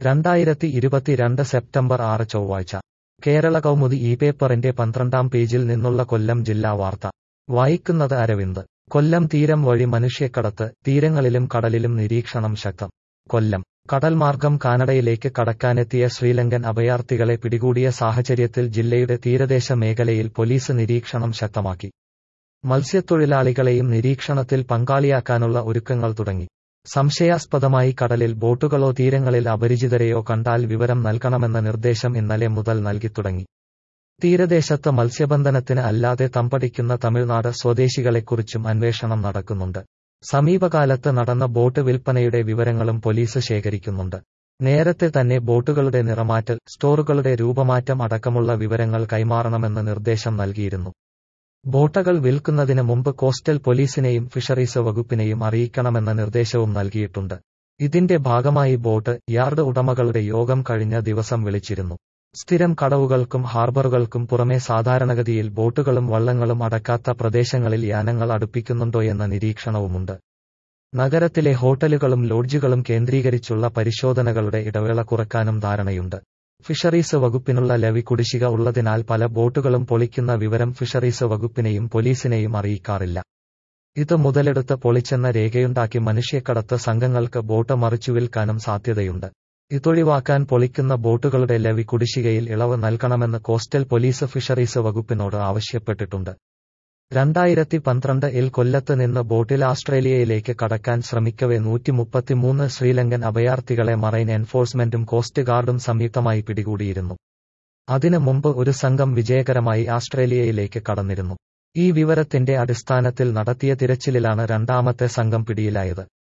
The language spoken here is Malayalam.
രണ്ടായിരത്തി ഇരുപത്തിരണ്ട് സെപ്റ്റംബർ ആറ് ചൊവ്വാഴ്ച കേരള കൗമുദി ഈ പേപ്പറിന്റെ പന്ത്രണ്ടാം പേജിൽ നിന്നുള്ള കൊല്ലം ജില്ലാ വാർത്ത വായിക്കുന്നത് അരവിന്ദ് കൊല്ലം തീരം വഴി മനുഷ്യക്കടത്ത് തീരങ്ങളിലും കടലിലും നിരീക്ഷണം ശക്തം കൊല്ലം കടൽമാർഗം കാനഡയിലേക്ക് കടക്കാനെത്തിയ ശ്രീലങ്കൻ അഭയാർത്ഥികളെ പിടികൂടിയ സാഹചര്യത്തിൽ ജില്ലയുടെ തീരദേശ മേഖലയിൽ പോലീസ് നിരീക്ഷണം ശക്തമാക്കി മത്സ്യത്തൊഴിലാളികളെയും നിരീക്ഷണത്തിൽ പങ്കാളിയാക്കാനുള്ള ഒരുക്കങ്ങൾ തുടങ്ങി സംശയാസ്പദമായി കടലിൽ ബോട്ടുകളോ തീരങ്ങളിൽ അപരിചിതരെയോ കണ്ടാൽ വിവരം നൽകണമെന്ന നിർദ്ദേശം ഇന്നലെ മുതൽ നൽകിത്തുടങ്ങി തീരദേശത്ത് മത്സ്യബന്ധനത്തിന് അല്ലാതെ തമ്പടിക്കുന്ന തമിഴ്നാട് സ്വദേശികളെക്കുറിച്ചും അന്വേഷണം നടക്കുന്നുണ്ട് സമീപകാലത്ത് നടന്ന ബോട്ട് വിൽപ്പനയുടെ വിവരങ്ങളും പോലീസ് ശേഖരിക്കുന്നുണ്ട് നേരത്തെ തന്നെ ബോട്ടുകളുടെ നിറമാറ്റൽ സ്റ്റോറുകളുടെ രൂപമാറ്റം അടക്കമുള്ള വിവരങ്ങൾ കൈമാറണമെന്ന് നിർദ്ദേശം നൽകിയിരുന്നു ബോട്ടകൾ വിൽക്കുന്നതിന് മുമ്പ് കോസ്റ്റൽ പോലീസിനെയും ഫിഷറീസ് വകുപ്പിനെയും അറിയിക്കണമെന്ന നിർദ്ദേശവും നൽകിയിട്ടുണ്ട് ഇതിന്റെ ഭാഗമായി ബോട്ട് യാർഡ് ഉടമകളുടെ യോഗം കഴിഞ്ഞ ദിവസം വിളിച്ചിരുന്നു സ്ഥിരം കടവുകൾക്കും ഹാർബറുകൾക്കും പുറമെ സാധാരണഗതിയിൽ ബോട്ടുകളും വള്ളങ്ങളും അടക്കാത്ത പ്രദേശങ്ങളിൽ യാനങ്ങൾ അടുപ്പിക്കുന്നുണ്ടോയെന്ന നിരീക്ഷണവുമുണ്ട് നഗരത്തിലെ ഹോട്ടലുകളും ലോഡ്ജുകളും കേന്ദ്രീകരിച്ചുള്ള പരിശോധനകളുടെ ഇടവേള കുറക്കാനും ധാരണയുണ്ട് ഫിഷറീസ് വകുപ്പിനുള്ള ലവി കുടിശ്ശിക ഉള്ളതിനാൽ പല ബോട്ടുകളും പൊളിക്കുന്ന വിവരം ഫിഷറീസ് വകുപ്പിനെയും പോലീസിനെയും അറിയിക്കാറില്ല ഇത് മുതലെടുത്ത് പൊളിച്ചെന്ന രേഖയുണ്ടാക്കി മനുഷ്യക്കടത്ത് സംഘങ്ങൾക്ക് ബോട്ട് മറിച്ചുവിൽക്കാനും സാധ്യതയുണ്ട് ഇതൊഴിവാക്കാൻ പൊളിക്കുന്ന ബോട്ടുകളുടെ ലവി കുടിശ്ശികയിൽ ഇളവ് നൽകണമെന്ന് കോസ്റ്റൽ പോലീസ് ഫിഷറീസ് വകുപ്പിനോട് ആവശ്യപ്പെട്ടിട്ടുണ്ട് രണ്ടായിരത്തി പന്ത്രണ്ട് ഇൽ കൊല്ലത്ത് നിന്ന് ബോട്ടിൽ ആസ്ട്രേലിയയിലേക്ക് കടക്കാൻ ശ്രമിക്കവെ നൂറ്റിമുപ്പത്തിമൂന്ന് ശ്രീലങ്കൻ അഭയാർത്ഥികളെ മറൈൻ എൻഫോഴ്സ്മെന്റും കോസ്റ്റ് ഗാർഡും സംയുക്തമായി പിടികൂടിയിരുന്നു അതിനു മുമ്പ് ഒരു സംഘം വിജയകരമായി ആസ്ട്രേലിയയിലേക്ക് കടന്നിരുന്നു ഈ വിവരത്തിന്റെ അടിസ്ഥാനത്തിൽ നടത്തിയ തിരച്ചിലിലാണ് രണ്ടാമത്തെ സംഘം പിടിയിലായത്